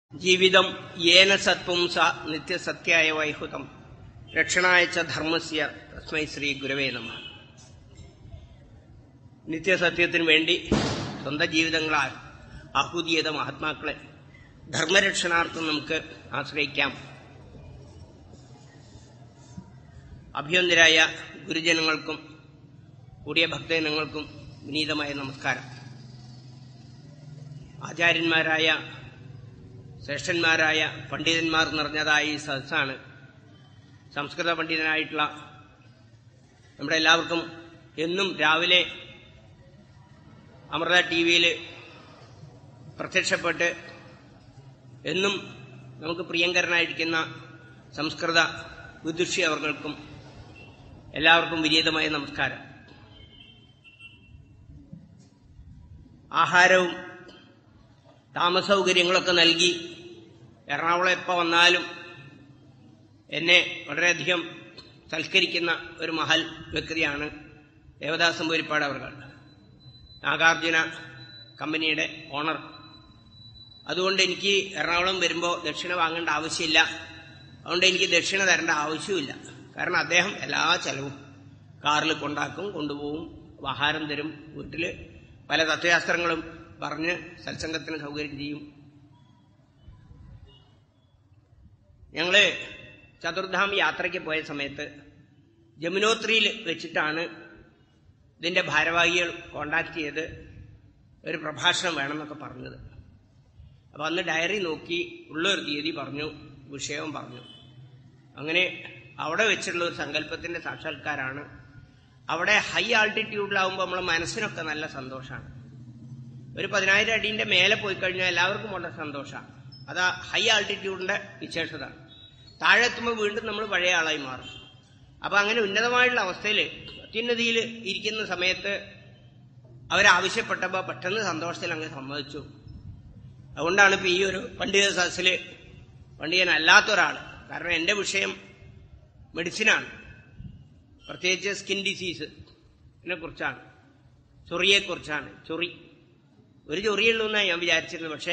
ജീവിതം യേന സത്വം സ നിത്യസത്യായ വൈഹുതം രക്ഷണായ ച ധർമ്മസ്യ തസ്മൈ ശ്രീ ഗുരവേ നമ നിത്യസത്യത്തിനു വേണ്ടി സ്വന്തം ജീവിതങ്ങളാൽ ആഹുതി ചെയ്ത മഹാത്മാക്കളെ ധർമ്മരക്ഷണാർത്ഥം നമുക്ക് ആശ്രയിക്കാം അഭ്യന്തരായ ഗുരുജനങ്ങൾക്കും കൂടിയ ഭക്തജനങ്ങൾക്കും വിനീതമായ നമസ്കാരം ആചാര്യന്മാരായ ശ്രേഷ്ഠന്മാരായ പണ്ഡിതന്മാർ നിറഞ്ഞതായ ഈ സദസ്സാണ് സംസ്കൃത പണ്ഡിതനായിട്ടുള്ള നമ്മുടെ എല്ലാവർക്കും എന്നും രാവിലെ അമൃത ടി വിയിൽ പ്രത്യക്ഷപ്പെട്ട് എന്നും നമുക്ക് പ്രിയങ്കരനായിരിക്കുന്ന സംസ്കൃത വിദുഷി അവർക്കും എല്ലാവർക്കും വിനീതമായ നമസ്കാരം ആഹാരവും താമസൗകര്യങ്ങളൊക്കെ നൽകി എറണാകുളം എപ്പോൾ വന്നാലും എന്നെ വളരെയധികം സൽക്കരിക്കുന്ന ഒരു മഹൽ വ്യക്തിയാണ് ദേവദാസം പൂരിപ്പാട് അവർ നാഗാർജുന കമ്പനിയുടെ ഓണർ അതുകൊണ്ട് എനിക്ക് എറണാകുളം വരുമ്പോൾ ദക്ഷിണ വാങ്ങേണ്ട ആവശ്യമില്ല അതുകൊണ്ട് എനിക്ക് ദക്ഷിണ തരേണ്ട ആവശ്യമില്ല കാരണം അദ്ദേഹം എല്ലാ ചെലവും കാറിൽ കൊണ്ടാക്കും കൊണ്ടുപോകും ആഹാരം തരും വീട്ടിൽ പല തത്വശാസ്ത്രങ്ങളും പറഞ്ഞ് സത്സംഗത്തിന് സൗകര്യം ചെയ്യും ഞങ്ങള് ചതുർധാം യാത്രയ്ക്ക് പോയ സമയത്ത് ജമുനോത്രിയിൽ വെച്ചിട്ടാണ് ഇതിന്റെ ഭാരവാഹികൾ കോണ്ടാക്ട് ചെയ്ത് ഒരു പ്രഭാഷണം വേണമെന്നൊക്കെ പറഞ്ഞത് അപ്പൊ അന്ന് ഡയറി നോക്കി ഉള്ള ഒരു തീയതി പറഞ്ഞു വിഷയവും പറഞ്ഞു അങ്ങനെ അവിടെ വെച്ചിട്ടുള്ള ഒരു സങ്കല്പത്തിന്റെ സാക്ഷാത്കാരാണ് അവിടെ ഹൈ ആൾട്ടിറ്റ്യൂഡിലാവുമ്പോൾ നമ്മളെ മനസ്സിനൊക്കെ നല്ല സന്തോഷമാണ് ഒരു പതിനായിരം അടീന്റെ മേലെ പോയി കഴിഞ്ഞാൽ എല്ലാവർക്കും വളരെ സന്തോഷമാണ് അതാ ഹൈ ആൾട്ടിറ്റ്യൂഡിന്റെ വിശേഷത താഴെ എത്തുമ്പോൾ വീണ്ടും നമ്മൾ പഴയ ആളായി മാറും അപ്പൊ അങ്ങനെ ഉന്നതമായിട്ടുള്ള അവസ്ഥയിൽ അത്യുന്നതിയിൽ ഇരിക്കുന്ന സമയത്ത് അവരാവശ്യപ്പെട്ടപ്പോൾ പെട്ടെന്ന് സന്തോഷത്തിൽ അങ്ങ് സമ്മതിച്ചു അതുകൊണ്ടാണ് ഇപ്പൊ ഈ ഒരു പണ്ഡിത സദസ്സിൽ പണ്ഡിതനല്ലാത്ത ഒരാൾ കാരണം എന്റെ വിഷയം മെഡിസിനാണ് പ്രത്യേകിച്ച് സ്കിൻ ഡിസീസ് ഇതിനെ കുറിച്ചാണ് ചൊറിയെക്കുറിച്ചാണ് ചൊറി ഒരു ചൊറിയുള്ളൂ എന്നാണ് ഞാൻ വിചാരിച്ചിരുന്നത് പക്ഷേ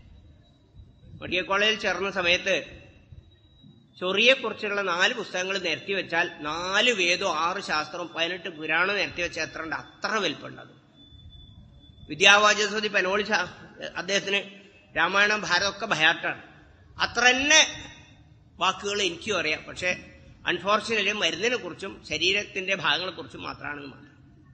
മെഡിക്കൽ കോളേജിൽ ചേർന്ന സമയത്ത് ചൊറിയെക്കുറിച്ചുള്ള നാല് പുസ്തകങ്ങൾ നിരത്തി വെച്ചാൽ നാല് വേദവും ആറ് ശാസ്ത്രവും പതിനെട്ട് പുരാണം നിരത്തി വെച്ച എത്ര ഉണ്ട് അത്ര വലിപ്പമുണ്ട് അത് വിദ്യാവാചസ്വതി പനോളി അദ്ദേഹത്തിന് രാമായണം ഭാരതമൊക്കെ ഭയാട്ടാണ് അത്ര തന്നെ വാക്കുകൾ എനിക്കും അറിയാം പക്ഷേ അൺഫോർച്ചുനേറ്റ്ലി മരുന്നിനെ കുറിച്ചും ശരീരത്തിന്റെ ഭാഗങ്ങളെ കുറിച്ചും മാത്രമാണെന്ന് മാത്രം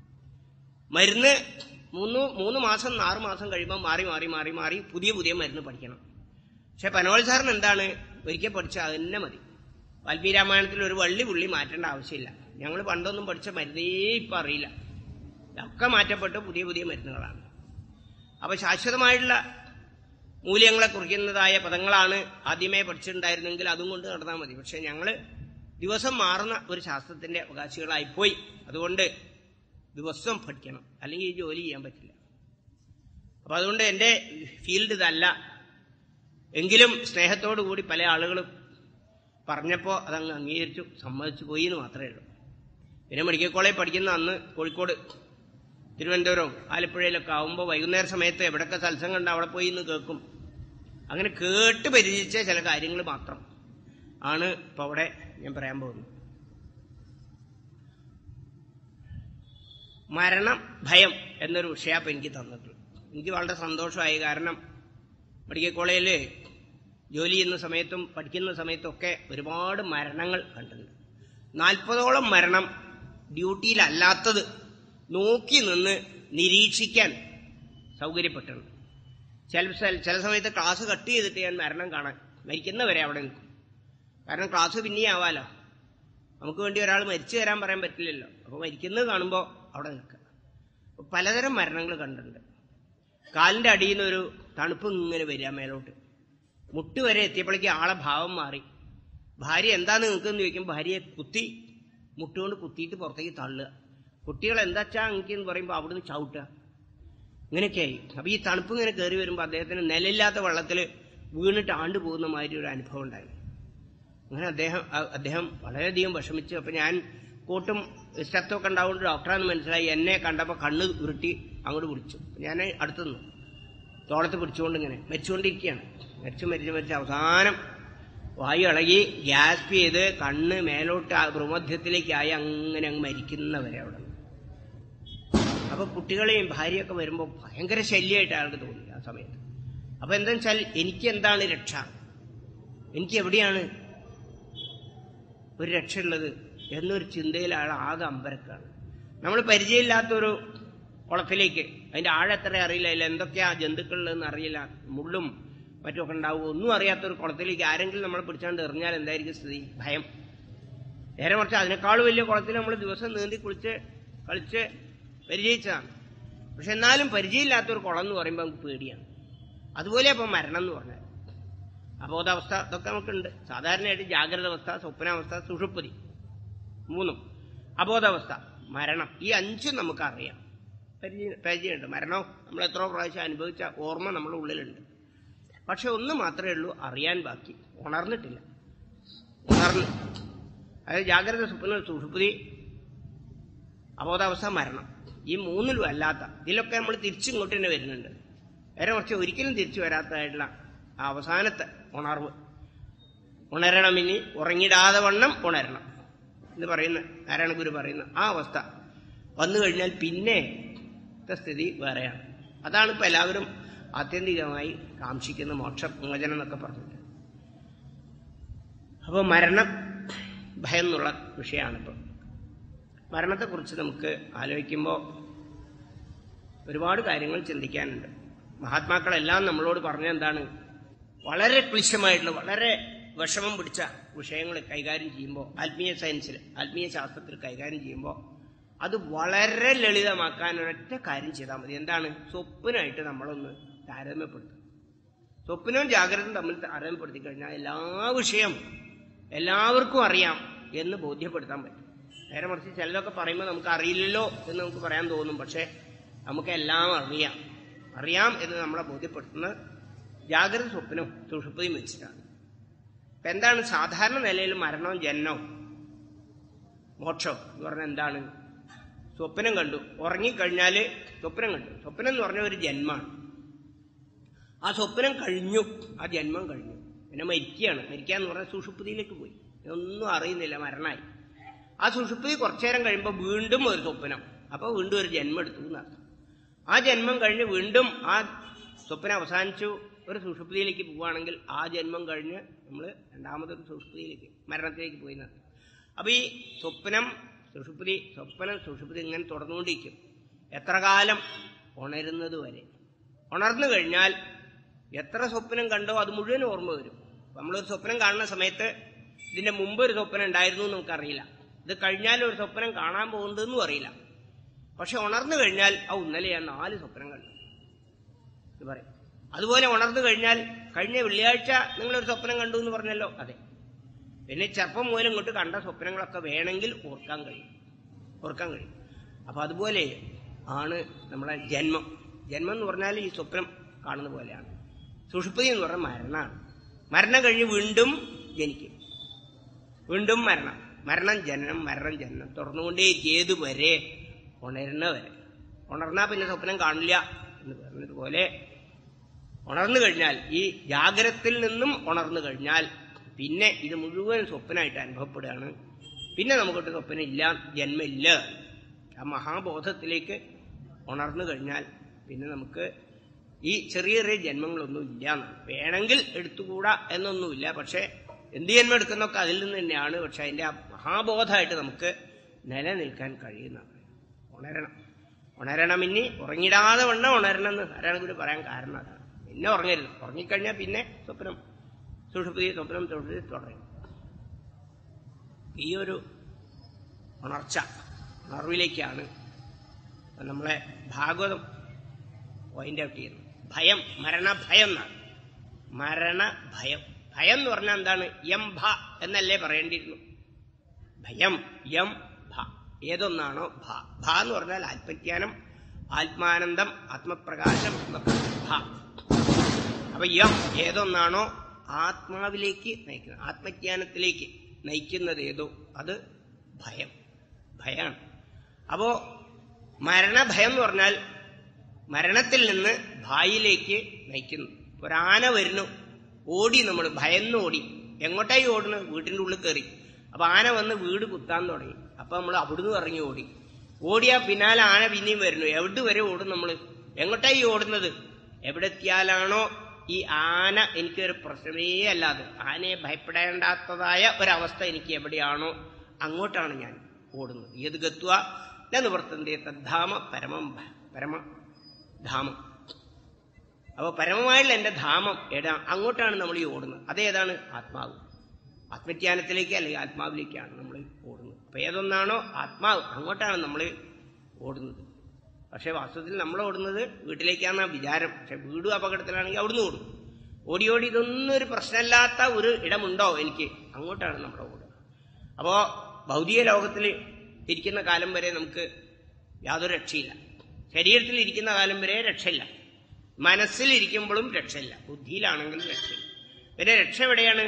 മരുന്ന് മൂന്ന് മൂന്ന് മാസം ആറ് മാസം കഴിയുമ്പോൾ മാറി മാറി മാറി മാറി പുതിയ പുതിയ മരുന്ന് പഠിക്കണം പക്ഷെ പനോൾ സാറിന് എന്താണ് ഒരിക്കൽ പഠിച്ചാൽ അത് തന്നെ മതി വാൽമീ രാമായണത്തിൽ ഒരു വള്ളി പുള്ളി മാറ്റേണ്ട ആവശ്യമില്ല ഞങ്ങൾ പണ്ടൊന്നും പഠിച്ച മരുന്നേ ഇപ്പം അറിയില്ല ഒക്കെ മാറ്റപ്പെട്ട് പുതിയ പുതിയ മരുന്നുകളാണ് അപ്പൊ ശാശ്വതമായിട്ടുള്ള മൂല്യങ്ങളെ കുറിക്കുന്നതായ പദങ്ങളാണ് ആദ്യമേ പഠിച്ചിട്ടുണ്ടായിരുന്നെങ്കിൽ അതും കൊണ്ട് നടന്നാൽ മതി പക്ഷെ ഞങ്ങള് ദിവസം മാറുന്ന ഒരു ശാസ്ത്രത്തിന്റെ അവകാശികളായിപ്പോയി അതുകൊണ്ട് ദിവസം പഠിക്കണം അല്ലെങ്കിൽ ഈ ജോലി ചെയ്യാൻ പറ്റില്ല അപ്പൊ അതുകൊണ്ട് എന്റെ ഫീൽഡ് ഇതല്ല എങ്കിലും സ്നേഹത്തോടു കൂടി പല ആളുകളും പറഞ്ഞപ്പോൾ അതങ്ങ് അംഗീകരിച്ചു സമ്മതിച്ചു പോയി എന്ന് മാത്രമേ ഉള്ളൂ പിന്നെ മെഡിക്കൽ കോളേജ് പഠിക്കുന്ന അന്ന് കോഴിക്കോട് തിരുവനന്തപുരം ആലപ്പുഴയിലൊക്കെ ആവുമ്പോൾ വൈകുന്നേര സമയത്ത് എവിടെയൊക്കെ സത്സംഗം ഉണ്ട് അവിടെ പോയി ഇന്ന് കേൾക്കും അങ്ങനെ കേട്ട് പരിചയിച്ച ചില കാര്യങ്ങൾ മാത്രം ആണ് ഇപ്പൊ അവിടെ ഞാൻ പറയാൻ പോകുന്നത് മരണം ഭയം എന്നൊരു വിഷയപ്പം എനിക്ക് തന്നിട്ടുള്ളൂ എനിക്ക് വളരെ സന്തോഷമായി കാരണം മെഡിക്കൽ കോളേജിൽ ജോലി ചെയ്യുന്ന സമയത്തും പഠിക്കുന്ന സമയത്തും ഒക്കെ ഒരുപാട് മരണങ്ങൾ കണ്ടിട്ടുണ്ട് നാൽപ്പതോളം മരണം ഡ്യൂട്ടിയിലല്ലാത്തത് നോക്കി നിന്ന് നിരീക്ഷിക്കാൻ സൗകര്യപ്പെട്ടിട്ടുണ്ട് ചില ചില സമയത്ത് ക്ലാസ് കട്ട് ചെയ്തിട്ട് ഞാൻ മരണം കാണാൻ മരിക്കുന്നവരെ അവിടെ നിൽക്കും കാരണം ക്ലാസ് പിന്നെ ആവാലോ നമുക്ക് വേണ്ടി ഒരാൾ മരിച്ചു തരാൻ പറയാൻ പറ്റില്ലല്ലോ അപ്പോൾ മരിക്കുന്നത് കാണുമ്പോൾ അവിടെ നിൽക്കുക പലതരം മരണങ്ങൾ കണ്ടിട്ടുണ്ട് കാലിന്റെ അടിയിൽ നിന്ന് ഒരു തണുപ്പ് ഇങ്ങനെ വരിക മേലോട്ട് മുട്ട് വരെ എത്തിയപ്പോഴേക്ക് ആളെ ഭാവം മാറി ഭാര്യ എന്താന്ന് നിൽക്കുന്നു ചോദിക്കും ഭാര്യയെ കുത്തി മുട്ടുകൊണ്ട് കുത്തിയിട്ട് പുറത്തേക്ക് തള്ളുക കുട്ടികൾ എന്താച്ചാ എന്ന് പറയുമ്പോൾ അവിടുന്ന് ചവിട്ടുക ഇങ്ങനെയൊക്കെയായി അപ്പൊ ഈ തണുപ്പ് ഇങ്ങനെ കയറി വരുമ്പോൾ അദ്ദേഹത്തിന് നിലയില്ലാത്ത വെള്ളത്തിൽ വീണിട്ട് ആണ്ടു പോകുന്ന മാതിരി ഒരു അനുഭവം ഉണ്ടായി അങ്ങനെ അദ്ദേഹം അദ്ദേഹം വളരെയധികം വിഷമിച്ചു അപ്പൊ ഞാൻ കോട്ടും സ്റ്റെത്തൊക്കെ ഉണ്ടാവുകൊണ്ട് ഡോക്ടറാന്ന് മനസ്സിലായി എന്നെ കണ്ടപ്പോൾ കണ്ണ് ഉരുട്ടി അങ്ങോട്ട് വിളിച്ചു ഞാൻ അടുത്തുനിന്നു തോളത്ത് പിടിച്ചുകൊണ്ട് ഇങ്ങനെ മരിച്ചുകൊണ്ടിരിക്കുകയാണ് മരിച്ചു മരിച്ചു മരിച്ച് അവസാനം വായു ഇളകി ഗ്യാസ്പ് ചെയ്ത് കണ്ണ് മേലോട്ട് ആ ഭ്രൂമധ്യത്തിലേക്കായി അങ്ങനെ അങ്ങ് മരിക്കുന്നവരെ അവിടെ അപ്പൊ കുട്ടികളെയും ഭാര്യയൊക്കെ വരുമ്പോൾ ഭയങ്കര ശല്യമായിട്ട് അയാൾക്ക് തോന്നി ആ സമയത്ത് അപ്പൊ എന്താ വെച്ചാൽ എനിക്ക് എന്താണ് രക്ഷ എനിക്ക് എവിടെയാണ് ഒരു രക്ഷയുള്ളത് എന്നൊരു ചിന്തയിൽ അയാൾ ആകെ അമ്പരക്കാണ് നമ്മൾ പരിചയമില്ലാത്തൊരു കുളത്തിലേക്ക് അതിന്റെ ആഴെത്ര അറിയില്ല അതിൽ എന്തൊക്കെയാ ജന്തുക്കളിലെന്ന് അറിയില്ല മുള്ളും മറ്റുമൊക്കെ ഉണ്ടാവും ഒന്നും അറിയാത്തൊരു കുളത്തിലേക്ക് ആരെങ്കിലും നമ്മളെ പിടിച്ചാണ്ട് എറിഞ്ഞാൽ എന്തായിരിക്കും സ്ഥിതി ഭയം നേരെ മറിച്ച് അതിനേക്കാളും വലിയ കുളത്തിൽ നമ്മൾ ദിവസം നീന്തി കുളിച്ച് കളിച്ച് പരിചയിച്ചതാണ് പക്ഷെ എന്നാലും പരിചയമില്ലാത്തൊരു കുളം എന്ന് പറയുമ്പോൾ നമുക്ക് പേടിയാണ് അതുപോലെ അപ്പം മരണം എന്ന് പറഞ്ഞാൽ അബോധാവസ്ഥ ഇതൊക്കെ നമുക്കുണ്ട് സാധാരണയായിട്ട് ജാഗ്രത അവസ്ഥ സ്വപ്നാവസ്ഥ സുഷുപ്പതി മൂന്നും അബോധാവസ്ഥ മരണം ഈ അഞ്ചും നമുക്കറിയാം പരിചയ പരിചയമുണ്ട് മരണം നമ്മൾ എത്രയോ പ്രാവശ്യം അനുഭവിച്ച ഓർമ്മ നമ്മുടെ ഉള്ളിലുണ്ട് പക്ഷെ ഒന്ന് മാത്രമേ ഉള്ളൂ അറിയാൻ ബാക്കി ഉണർന്നിട്ടില്ല ഉണർന്ന് അതായത് ജാഗ്രത സ്വപ്ന സുഷുപ്പതി അബോധാവസ്ഥ മരണം ഈ മൂന്നിലും അല്ലാത്ത ഇതിലൊക്കെ നമ്മൾ തിരിച്ചിങ്ങോട്ട് തന്നെ വരുന്നുണ്ട് നേരെ കുറച്ച് ഒരിക്കലും തിരിച്ചു വരാത്തതായിട്ടുള്ള ആ അവസാനത്തെ ഉണർവ് ഉണരണം ഇനി ഉറങ്ങിടാതെ വണ്ണം ഉണരണം എന്ന് പറയുന്ന നാരായണ ഗുരു പറയുന്ന ആ അവസ്ഥ വന്നു കഴിഞ്ഞാൽ പിന്നെ സ്ഥിതി വേറെയാണ് അതാണ് ഇപ്പൊ എല്ലാവരും ആത്യന്തികമായി കാക്ഷിക്കുന്ന മോക്ഷ മോചനം എന്നൊക്കെ പറഞ്ഞിട്ട് അപ്പോൾ മരണം ഭയം എന്നുള്ള വിഷയമാണിപ്പോൾ മരണത്തെക്കുറിച്ച് നമുക്ക് ആലോചിക്കുമ്പോൾ ഒരുപാട് കാര്യങ്ങൾ ചിന്തിക്കാനുണ്ട് മഹാത്മാക്കളെല്ലാം നമ്മളോട് പറഞ്ഞ എന്താണ് വളരെ ക്ലിശമായിട്ടുള്ള വളരെ വിഷമം പിടിച്ച വിഷയങ്ങൾ കൈകാര്യം ചെയ്യുമ്പോൾ ആത്മീയ സയൻസിൽ ആത്മീയ ശാസ്ത്രത്തിൽ കൈകാര്യം ചെയ്യുമ്പോൾ അത് വളരെ ലളിതമാക്കാൻ ഒരൊറ്റ കാര്യം ചെയ്താൽ മതി എന്താണ് സ്വപ്നമായിട്ട് നമ്മളൊന്ന് താരതമ്യപ്പെടുത്തും സ്വപ്നവും ജാഗ്രതയും തമ്മിൽ താരതമ്യപ്പെടുത്തി കഴിഞ്ഞാൽ എല്ലാ വിഷയം എല്ലാവർക്കും അറിയാം എന്ന് ബോധ്യപ്പെടുത്താൻ പറ്റും നേരെ മറിച്ച് ചിലതൊക്കെ പറയുമ്പോൾ നമുക്ക് അറിയില്ലല്ലോ എന്ന് നമുക്ക് പറയാൻ തോന്നും പക്ഷേ നമുക്കെല്ലാം അറിയാം അറിയാം എന്ന് നമ്മളെ ബോധ്യപ്പെടുത്തുന്നത് ജാഗ്രത സ്വപ്നവും സുഷുപ്തിയും വെച്ചിട്ടാണ് ഇപ്പൊ എന്താണ് സാധാരണ നിലയിൽ മരണവും ജനനവും മോക്ഷം എന്ന് പറഞ്ഞാൽ എന്താണ് സ്വപ്നം കണ്ടു ഉറങ്ങിക്കഴിഞ്ഞാൽ സ്വപ്നം കണ്ടു സ്വപ്നം എന്ന് പറഞ്ഞ ഒരു ജന്മാണ് ആ സ്വപ്നം കഴിഞ്ഞു ആ ജന്മം കഴിഞ്ഞു പിന്നെ മരിക്കുകയാണ് മരിക്കുക എന്ന് പറഞ്ഞാൽ സുഷുപ്തിയിലേക്ക് പോയി ഒന്നും അറിയുന്നില്ല മരണമായി ആ സുഷുപ്തി കുറച്ചു നേരം കഴിയുമ്പോൾ വീണ്ടും ഒരു സ്വപ്നം അപ്പോൾ വീണ്ടും ഒരു ജന്മം എടുത്തു എന്നർത്ഥം ആ ജന്മം കഴിഞ്ഞ് വീണ്ടും ആ സ്വപ്നം അവസാനിച്ചു ഒരു സുഷുപ്തിയിലേക്ക് പോവുകയാണെങ്കിൽ ആ ജന്മം കഴിഞ്ഞ് നമ്മൾ രണ്ടാമതൊരു സുഷുപ്തിയിലേക്ക് മരണത്തിലേക്ക് പോയി എന്നർത്ഥം അപ്പൊ ഈ സ്വപ്നം സുഷുപ്തി സ്വപ്നം സുഷുപ്തി ഇങ്ങനെ തുടർന്നുകൊണ്ടിരിക്കും എത്ര കാലം ഉണരുന്നത് വരെ ഉണർന്നു കഴിഞ്ഞാൽ എത്ര സ്വപ്നം കണ്ടോ അത് മുഴുവൻ ഓർമ്മ വരും നമ്മളൊരു സ്വപ്നം കാണുന്ന സമയത്ത് ഇതിന്റെ മുമ്പ് ഒരു സ്വപ്നം ഉണ്ടായിരുന്നു എന്ന് നമുക്കറിയില്ല ഇത് കഴിഞ്ഞാൽ ഒരു സ്വപ്നം കാണാൻ പോകുന്നതെന്നും അറിയില്ല പക്ഷെ ഉണർന്നു കഴിഞ്ഞാൽ ആ ഇന്നലെ ഞാൻ നാല് സ്വപ്നം കണ്ടു എന്ന് പറയും അതുപോലെ ഉണർന്നു കഴിഞ്ഞാൽ കഴിഞ്ഞ വെള്ളിയാഴ്ച നിങ്ങളൊരു സ്വപ്നം കണ്ടു എന്ന് പറഞ്ഞല്ലോ അതെ പിന്നെ ചെറുപ്പം മുതൽ ഇങ്ങോട്ട് കണ്ട സ്വപ്നങ്ങളൊക്കെ വേണമെങ്കിൽ ഓർക്കാൻ കഴിയും ഓർക്കാൻ കഴിയും അപ്പൊ അതുപോലെ ആണ് നമ്മളെ ജന്മം ജന്മം എന്ന് പറഞ്ഞാൽ ഈ സ്വപ്നം കാണുന്ന പോലെയാണ് സുഷുപ്തി എന്ന് പറഞ്ഞാൽ മരണമാണ് മരണം കഴിഞ്ഞ് വീണ്ടും ജനിക്കും വീണ്ടും മരണം മരണം ജനനം മരണം ജനനം തുറന്നുകൊണ്ടേ ഏതുവരെ ഉണരുന്ന വരെ ഉണർന്നാൽ പിന്നെ സ്വപ്നം കാണില്ല എന്ന് പറഞ്ഞതുപോലെ ഉണർന്നു കഴിഞ്ഞാൽ ഈ ജാഗ്രത്തിൽ നിന്നും ഉണർന്നു കഴിഞ്ഞാൽ പിന്നെ ഇത് മുഴുവൻ സ്വപ്നമായിട്ട് അനുഭവപ്പെടുകയാണ് പിന്നെ നമുക്കൊട്ട് സ്വപ്നം ഇല്ല ജന്മമില്ല ആ മഹാബോധത്തിലേക്ക് ഉണർന്നു കഴിഞ്ഞാൽ പിന്നെ നമുക്ക് ഈ ചെറിയ ചെറിയ ജന്മങ്ങളൊന്നും ഇല്ല എന്നാണ്. വേണമെങ്കിൽ എടുത്തുകൂടാ എന്നൊന്നുമില്ല പക്ഷെ എന്ത് ജന്മം എടുക്കുന്നൊക്കെ അതിൽ നിന്ന് തന്നെയാണ് പക്ഷെ അതിന്റെ ആ മഹാബോധമായിട്ട് നമുക്ക് നിലനിൽക്കാൻ കഴിയുന്നതാണ് ഉണരണം ഉണരണം ഇനി ഉറങ്ങിടാതെ വണ്ണം ഉണരണം എന്ന് ആരാണ് കൂടി പറയാൻ കാരണം അതാണ് പിന്നെ ഉറങ്ങരുത് ഉറങ്ങിക്കഴിഞ്ഞാൽ പിന്നെ സ്വപ്നം സുഷുപ്തി സ്വപ്നം തൊഴിൽ തുടരും ഈ ഒരു ഉണർച്ച ഉണർവിലേക്കാണ് നമ്മളെ ഭാഗവതം പോയിന്റ് ഔട്ട് ചെയ്യുന്നത് ഭയം മരണഭയം എന്നാണ് മരണഭയം ഭയം എന്ന് പറഞ്ഞാൽ എന്താണ് യം ഭ എന്നല്ലേ പറയേണ്ടിയിരുന്നു ഭയം യം ഭ ഏതൊന്നാണോ ഭ ഭ എന്ന് പറഞ്ഞാൽ ആത്മജ്ഞാനം ആത്മാനന്ദം ആത്മപ്രകാശം എന്നൊക്കെ ഭ അപ്പൊ യം ഏതൊന്നാണോ ആത്മാവിലേക്ക് നയിക്കുന്നത് ആത്മജ്ഞാനത്തിലേക്ക് നയിക്കുന്നത് ഏതോ അത് ഭയം ഭയാണ് അപ്പോ മരണഭയം എന്ന് പറഞ്ഞാൽ മരണത്തിൽ നിന്ന് ഭായിലേക്ക് നയിക്കുന്നു ഒരാന വരുന്നു ഓടി നമ്മൾ ഭയന്ന് ഓടി എങ്ങോട്ടായി ഓടുന്നത് വീട്ടിന്റെ ഉള്ളിൽ കയറി അപ്പൊ ആന വന്ന് വീട് കുത്താൻ തുടങ്ങി അപ്പൊ നമ്മൾ അവിടുന്ന് ഇറങ്ങി ഓടി ഓടിയാ പിന്നാലെ ആന പിന്നെയും വരുന്നു എവിടെ വരെ ഓടും നമ്മൾ എങ്ങോട്ടായി ഓടുന്നത് എവിടെ എത്തിയാലാണോ ഈ ആന എനിക്കൊരു പ്രശ്നമേ അല്ലാതെ ആനയെ ഭയപ്പെടേണ്ടാത്തതായ ഒരവസ്ഥ എനിക്ക് എവിടെയാണോ അങ്ങോട്ടാണ് ഞാൻ ഓടുന്നത് ഏത് ഗത്വ നിവർത്തന്റെ തദ്ധാമ പരമം ഭ- പരമ ധാമം അപ്പൊ പരമമായുള്ള എന്റെ ധാമം എടാ അങ്ങോട്ടാണ് നമ്മൾ ഈ ഓടുന്നത് അതേതാണ് ആത്മാവ് ആത്മജ്ഞാനത്തിലേക്ക് അല്ലെങ്കിൽ ആത്മാവിലേക്കാണ് നമ്മൾ ഓടുന്നത് അപ്പൊ ഏതൊന്നാണോ ആത്മാവ് അങ്ങോട്ടാണ് നമ്മൾ ഓടുന്നത് പക്ഷെ വാസ്തവത്തിൽ നമ്മൾ ഓടുന്നത് വീട്ടിലേക്കാണ് വിചാരം പക്ഷെ വീടും അപകടത്തിലാണെങ്കിൽ അവിടുന്ന് ഓടും ഓടി ഓടി ഇതൊന്നും ഒരു പ്രശ്നമില്ലാത്ത ഒരു ഇടമുണ്ടോ എനിക്ക് അങ്ങോട്ടാണ് നമ്മൾ ഓടുക അപ്പോ ഭൗതിക ലോകത്തിൽ ഇരിക്കുന്ന കാലം വരെ നമുക്ക് യാതൊരു രക്ഷയില്ല ശരീരത്തിൽ ഇരിക്കുന്ന കാലം വരെ രക്ഷയില്ല മനസ്സിലിരിക്കുമ്പോഴും രക്ഷയില്ല ബുദ്ധിയിലാണെങ്കിലും രക്ഷയില്ല പിന്നെ രക്ഷ എവിടെയാണ്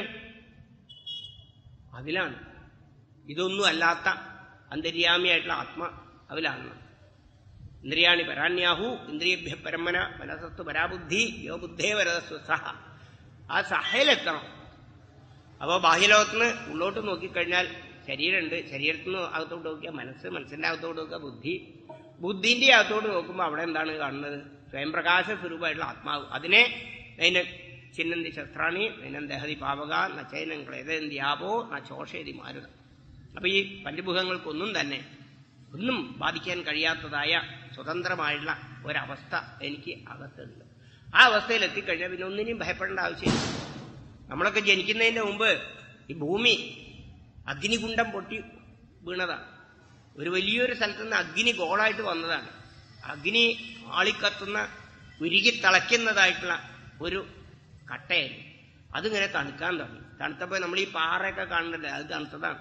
അതിലാണ് ഇതൊന്നും അല്ലാത്ത അന്തര്യാമിയായിട്ടുള്ള ആത്മ അതിലാണ് ഇന്ദ്രിയാണി പരാണ്യാഹു ഇന്ദ്രിയഭ്യ പരമന മനസ്സത്ത് പരാബുദ്ധി യോ ബുദ്ധേ വരതസ്വ സഹ ആ സഹയിലെത്തണം അപ്പോൾ ബാഹ്യലോകത്തിന് ഉള്ളോട്ട് നോക്കിക്കഴിഞ്ഞാൽ ശരീരമുണ്ട് ശരീരത്തിൽ നിന്ന് അകത്തോട്ട് നോക്കിയാൽ മനസ്സ് മനസ്സിന്റെ അകത്തോട്ട് നോക്കിയാൽ ബുദ്ധി ബുദ്ധിന്റെ അകത്തോട്ട് നോക്കുമ്പോൾ അവിടെ എന്താണ് കാണുന്നത് സ്വയം പ്രകാശ സ്വരൂപമായിട്ടുള്ള ആത്മാവ് അതിനെ അതിനെ ചിന്നന്തി ശസ്ത്രാണി നൈനം ദഹതി പാവക നച്ചൈനം ക്ലേതന്ത്യാപോ ന ചോഷേതി മാരുത അപ്പൊ ഈ പഞ്ചഭൂതങ്ങൾക്കൊന്നും തന്നെ ഒന്നും ബാധിക്കാൻ കഴിയാത്തതായ സ്വതന്ത്രമായുള്ള ഒരവസ്ഥ എനിക്ക് അകത്തുണ്ട് ആ അവസ്ഥയിൽ എത്തിക്കഴിഞ്ഞാൽ പിന്നെ ഒന്നിനെയും ഭയപ്പെടേണ്ട ആവശ്യമില്ല നമ്മളൊക്കെ ജനിക്കുന്നതിന്റെ മുമ്പ് ഈ ഭൂമി അഗ്നികുണ്ഡം പൊട്ടി വീണതാണ് ഒരു വലിയൊരു സ്ഥലത്ത് നിന്ന് അഗ്നി ഗോളായിട്ട് വന്നതാണ് അഗ്നി ആളിക്കത്തുന്ന ഉരുകി തിളയ്ക്കുന്നതായിട്ടുള്ള ഒരു കട്ടയായിരുന്നു അതിങ്ങനെ തണുക്കാൻ തുടങ്ങി തണുത്തപ്പോൾ നമ്മൾ ഈ പാറയൊക്കെ കാണുന്നുണ്ട് അത് തണുത്തതാണ്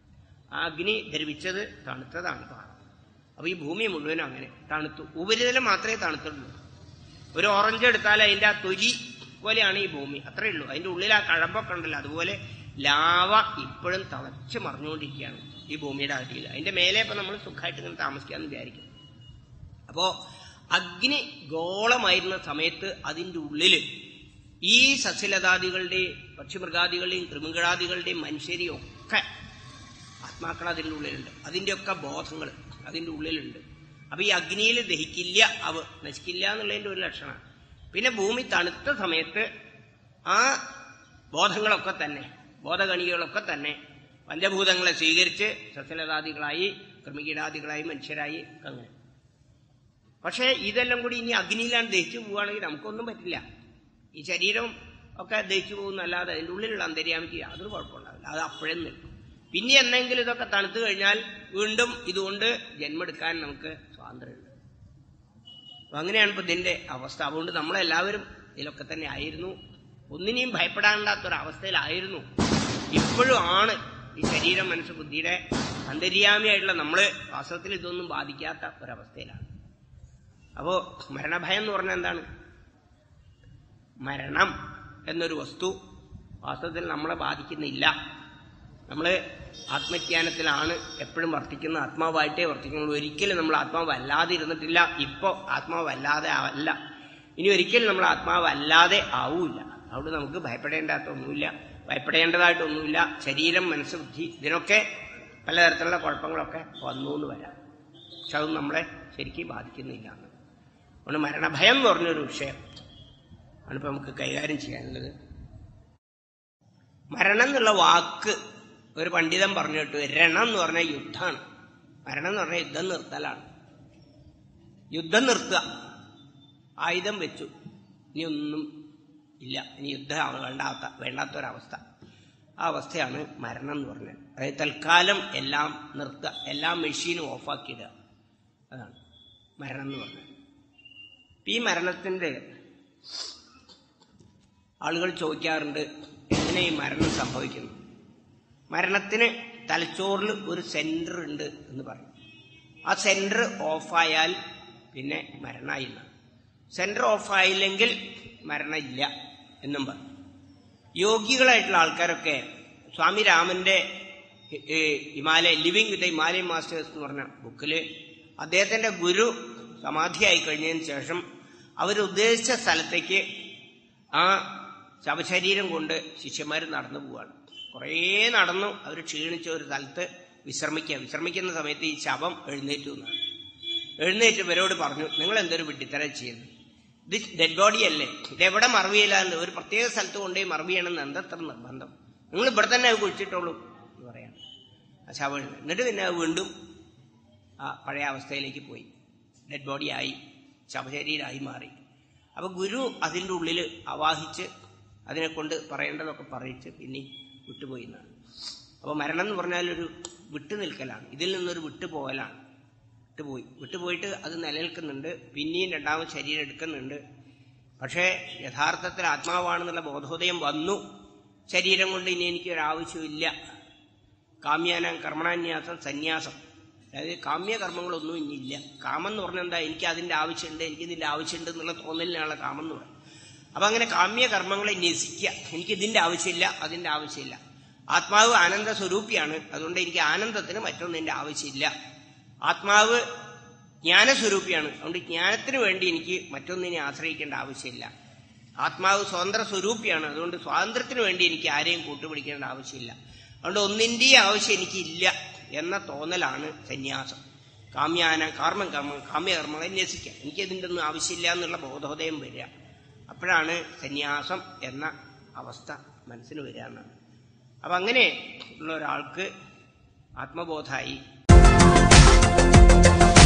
ആ അഗ്നി ധരിപ്പിച്ചത് തണുത്തതാണ് പാറ അപ്പൊ ഈ ഭൂമി മുഴുവനും അങ്ങനെ തണുത്തു ഉപരിതലം മാത്രമേ തണുത്തുള്ളൂ ഒരു ഓറഞ്ച് എടുത്താൽ അതിന്റെ ആ തൊലി പോലെയാണ് ഈ ഭൂമി അത്രേ ഉള്ളൂ അതിന്റെ ഉള്ളിൽ ആ കഴമ്പൊക്കെ ഉണ്ടല്ലോ അതുപോലെ ലാവ ഇപ്പോഴും തിളച്ച് മറിഞ്ഞുകൊണ്ടിരിക്കുകയാണ് ഈ ഭൂമിയുടെ അടിയിൽ അതിന്റെ മേലെ ഇപ്പൊ നമ്മൾ സുഖമായിട്ട് ഇങ്ങനെ താമസിക്കാന്ന് വിചാരിക്കും അപ്പോ അഗ്നി ഗോളമായിരുന്ന സമയത്ത് അതിന്റെ ഉള്ളില് ഈ സസ്യലതാദികളുടെയും പക്ഷിമൃഗാദികളുടെയും കൃമികളാദികളുടെയും മനുഷ്യരെയും ഒക്കെ ആത്മാക്കൾ അതിൻ്റെ ഉള്ളിലുണ്ട് അതിൻ്റെയൊക്കെ ബോധങ്ങൾ അതിൻ്റെ ഉള്ളിലുണ്ട് അപ്പൊ ഈ അഗ്നിയിൽ ദഹിക്കില്ല അവ നശിക്കില്ല എന്നുള്ളതിന്റെ ഒരു ലക്ഷണമാണ് പിന്നെ ഭൂമി തണുത്ത സമയത്ത് ആ ബോധങ്ങളൊക്കെ തന്നെ ബോധഗണികളൊക്കെ തന്നെ പഞ്ചഭൂതങ്ങളെ സ്വീകരിച്ച് സസ്യലതാദികളായി കൃമികീടാദികളായി മനുഷ്യരായി ഒക്കെ അങ്ങനെ പക്ഷേ ഇതെല്ലാം കൂടി ഇനി അഗ്നിയിലാണ് ദഹിച്ചു പോവുകയാണെങ്കിൽ നമുക്കൊന്നും പറ്റില്ല ഈ ശരീരം ഒക്കെ ദഹിച്ചു പോകുന്നല്ലാതെ അതിൻ്റെ ഉള്ളിലുള്ള അന്തര്യാമിക്ക് യാതൊരു കുഴപ്പമുണ്ടാവില്ല അത് അപ്പോഴേ നിൽക്കും പിന്നെ എന്നെങ്കിലും ഇതൊക്കെ തണുത്തു കഴിഞ്ഞാൽ വീണ്ടും ഇതുകൊണ്ട് ജന്മെടുക്കാൻ നമുക്ക് സ്വാതന്ത്ര്യമുണ്ട് അപ്പൊ അങ്ങനെയാണ് ഇപ്പൊ ഇതിന്റെ അവസ്ഥ അതുകൊണ്ട് നമ്മളെല്ലാവരും ഇതിലൊക്കെ തന്നെ ആയിരുന്നു ഒന്നിനെയും ഭയപ്പെടാണ്ടാത്തൊരവസ്ഥയിലായിരുന്നു ഇപ്പോഴും ആണ് ഈ ശരീരം മനസ്സ് ബുദ്ധിയുടെ അന്തര്യാമിയായിട്ടുള്ള നമ്മള് വാസ്തവത്തിൽ ഇതൊന്നും ബാധിക്കാത്ത ഒരവസ്ഥയിലാണ് അപ്പോ മരണഭയം എന്ന് പറഞ്ഞാൽ എന്താണ് മരണം എന്നൊരു വസ്തു വാസ്തവത്തിൽ നമ്മളെ ബാധിക്കുന്നില്ല നമ്മള് ആത്മജ്ഞാനത്തിലാണ് എപ്പോഴും വർത്തിക്കുന്ന ആത്മാവായിട്ടേ വർത്തിക്കുന്നുള്ളൂ ഒരിക്കലും നമ്മൾ ആത്മാവ് അല്ലാതെ ഇരുന്നിട്ടില്ല ഇപ്പോ ആത്മാവ് അല്ലാതെ അല്ല ഇനി ഒരിക്കലും നമ്മൾ ആത്മാവ് അല്ലാതെ ആവൂല അതുകൊണ്ട് നമുക്ക് ഭയപ്പെടേണ്ടാത്തൊന്നുമില്ല ഭയപ്പെടേണ്ടതായിട്ടൊന്നുമില്ല ശരീരം മനസ്സ് ബുദ്ധി ഇതിനൊക്കെ പലതരത്തിലുള്ള കുഴപ്പങ്ങളൊക്കെ വന്നു എന്ന് വരാം പക്ഷെ അതൊന്നും നമ്മളെ ശരിക്കും ബാധിക്കുന്നില്ല എന്ന് അതുകൊണ്ട് മരണഭയം എന്ന് പറഞ്ഞൊരു വിഷയം ആണിപ്പോ നമുക്ക് കൈകാര്യം ചെയ്യാനുള്ളത് മരണം എന്നുള്ള വാക്ക് ഒരു പണ്ഡിതൻ പറഞ്ഞു കേട്ടു രണം എന്ന് പറഞ്ഞാൽ യുദ്ധമാണ് മരണം എന്ന് പറഞ്ഞാൽ യുദ്ധം നിർത്തലാണ് യുദ്ധം നിർത്തുക ആയുധം വെച്ചു ഇനി ഒന്നും ഇല്ല ഇനി യുദ്ധം വേണ്ടാത്ത വേണ്ടാത്തൊരവസ്ഥ ആ അവസ്ഥയാണ് മരണം എന്ന് പറഞ്ഞത് അതായത് തൽക്കാലം എല്ലാം നിർത്തുക എല്ലാ മെഷീനും ഓഫാക്കിയിടുക അതാണ് മരണം എന്ന് പറഞ്ഞത് ഈ മരണത്തിന്റെ ആളുകൾ ചോദിക്കാറുണ്ട് എങ്ങനെ ഈ മരണം സംഭവിക്കുന്നു മരണത്തിന് തലച്ചോറിൽ ഒരു സെന്റർ ഉണ്ട് എന്ന് പറയും ആ സെന്റർ ഓഫായാൽ പിന്നെ മരണമായില്ല സെന്റർ ഓഫായില്ലെങ്കിൽ മരണമില്ല എന്നും പറയും യോഗികളായിട്ടുള്ള ആൾക്കാരൊക്കെ സ്വാമി രാമന്റെ ഏ, Himalaya living with Himalayan masters എന്ന് പറഞ്ഞ ബുക്കില് അദ്ദേഹത്തിന്റെ ഗുരു സമാധിയായി കഴിഞ്ഞതിന് ശേഷം അവരുദ്ദേശിച്ച സ്ഥലത്തേക്ക് ആ ശവശരീരം കൊണ്ട് ശിഷ്യന്മാർ നടന്നു പോവാണ് കുറേ നടന്നു അവർ ക്ഷീണിച്ച ഒരു സ്ഥലത്ത് വിശ്രമിക്കുക വിശ്രമിക്കുന്ന സമയത്ത് ഈ ശവം എഴുന്നേറ്റു എന്നാണ് എഴുന്നേറ്റ് ഇവരോട് പറഞ്ഞു നിങ്ങൾ എന്തൊരു വിഡ്ഢിത്തരം ചെയ്യുന്നു ഇത് ഡെഡ് ബോഡി അല്ലേ ഇതെവിടെ മറവിയില്ലാണ്ട് ഒരു പ്രത്യേക സ്ഥലത്ത് കൊണ്ടുപോയി മറവ് ചെയ്യണമെന്ന് എന്തത്ര നിർബന്ധം നിങ്ങൾ ഇവിടെ തന്നെ അത് കുഴിച്ചിട്ടുള്ളൂ എന്ന് പറയാണ് ആ ശവം എഴുന്നേ- എന്നിട്ട് പിന്നെ അത് വീണ്ടും ആ പഴയ അവസ്ഥയിലേക്ക് പോയി ഡെഡ് ബോഡിയായി ശവശരീരമായി മാറി അപ്പൊ ഗുരു അതിൻ്റെ ഉള്ളിൽ അവാഹിച്ച് അതിനെ കൊണ്ട് പറയേണ്ടതൊക്കെ പറയിച്ച് പിന്നെ വിട്ടുപോയി എന്നാണ് അപ്പോൾ മരണം എന്ന് പറഞ്ഞാൽ ഒരു വിട്ടു നിൽക്കലാണ് ഇതിൽ നിന്നൊരു വിട്ടുപോകലാണ് വിട്ടുപോയി വിട്ടുപോയിട്ട് അത് നിലനിൽക്കുന്നുണ്ട് പിന്നെയും രണ്ടാമത് ശരീരം എടുക്കുന്നുണ്ട് പക്ഷേ യഥാർത്ഥത്തിൽ ആത്മാവാണെന്നുള്ള ബോധോദയം വന്നു ശരീരം കൊണ്ട് ഇനി എനിക്ക് ഒരു ആവശ്യമില്ല കാമ്യാന കർമ്മണാന്യാസം സന്യാസം അതായത് കാമ്യ കർമ്മങ്ങളൊന്നും ഇനിയില്ല കാമം എന്ന് പറഞ്ഞാൽ എന്താ എനിക്ക് അതിന്റെ ആവശ്യമുണ്ട് എനിക്ക് ഇതിന്റെ ആവശ്യമുണ്ട് എന്നുള്ള തോന്നലിനാണ് കാമം എന്ന് പറയുന്നത് അപ്പൊ അങ്ങനെ കാമ്യ കർമ്മങ്ങളെ നിസിക്കുക എനിക്ക് ഇതിന്റെ ആവശ്യമില്ല അതിന്റെ ആവശ്യമില്ല ആത്മാവ് ആനന്ദ സ്വരൂപിയാണ് അതുകൊണ്ട് എനിക്ക് ആനന്ദത്തിന് മറ്റൊന്നിന്റെ ആവശ്യമില്ല ആത്മാവ് ജ്ഞാനസ്വരൂപിയാണ് അതുകൊണ്ട് ജ്ഞാനത്തിന് വേണ്ടി എനിക്ക് മറ്റൊന്നിനെ ആശ്രയിക്കേണ്ട ആവശ്യമില്ല ആത്മാവ് സ്വതന്ത്ര സ്വരൂപിയാണ് അതുകൊണ്ട് സ്വാതന്ത്ര്യത്തിന് വേണ്ടി എനിക്ക് ആരെയും കൂട്ടുപിടിക്കേണ്ട ആവശ്യമില്ല അതുകൊണ്ട് ഒന്നിന്റെയും ആവശ്യം എനിക്കില്ല എന്ന തോന്നലാണ് സന്യാസം കാമ്യാന കാർമ്മം കർമ്മം കാമ്യകർമ്മങ്ങളെ ന്യസിക്കുക എനിക്ക് ഇതിൻ്റെ ഒന്നും ആവശ്യമില്ല എന്നുള്ള ബോധോദയം വരിക അപ്പോഴാണ് സന്യാസം എന്ന അവസ്ഥ മനസ്സിന് വരിക എന്നാണ് അപ്പം അങ്ങനെ ഉള്ള ഒരാൾക്ക് ആത്മബോധമായി